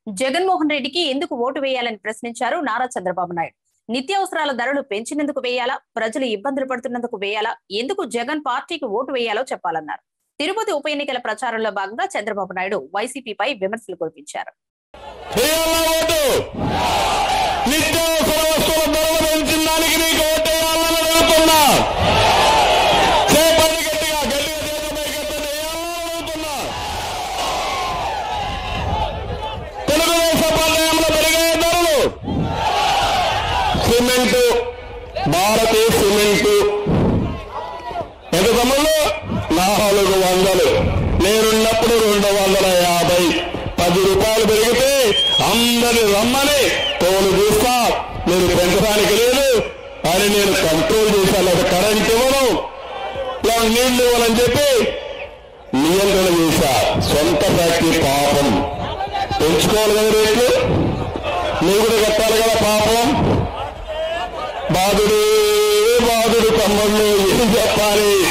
జగన్మోహన్ రెడ్డికి ఎందుకు ఓటు వేయాలని ప్రశ్నించారు నారా చంద్రబాబు నాయుడు నిత్యావసరాల ధరలు పెంచినందుకు వేయాలా ప్రజలు ఇబ్బందులు పడుతున్నందుకు వేయాలా ఎందుకు జగన్ పార్టీకి ఓటు వేయాలో చెప్పాలన్నారు తిరుపతి ఉప ఎన్నికల ప్రచారంలో భాగంగా చంద్రబాబు నాయుడు వైసీపీపై విమర్శలు కురిపించారు వేయాలా ఓటు నిత్యావసర వస్తువుల ధరలు పెంచిన దానికి నీకు ఓటేయాలని అడుగుతున్నా చేపల్లి గట్టిగా గట్టిగా చేతులపై కట్టండి వేయాలని అడుగుతున్నా తెలుగుదేశం పల్లెంలో పెరిగే ధరలు సిమెంటు భారతీయ సిమెంటు ఎంత తమ్ముళ్ళు నాలుగు వందలు నేనున్నప్పుడు రెండు వందల యాభై పది రూపాయలు పెరిగితే అందరిని రమ్మని తోలు చూస్తా నేను పెంచడానికి లేదు అని నేను కంట్రోల్ చేశాను అది కరెంట్ ఇవ్వను ఇలా నీళ్లు ఇవ్వాలని చెప్పి నియంత్రణ చేశా సొంత ఫ్యాక్టరీ పాపం పెంచుకోవాలి కదా రేట్లు నువ్వు కూడా కట్టాలి కదా పాపం బాధుడు బాధుడు తమ్ముళ్ళు ఏం చెప్పాలి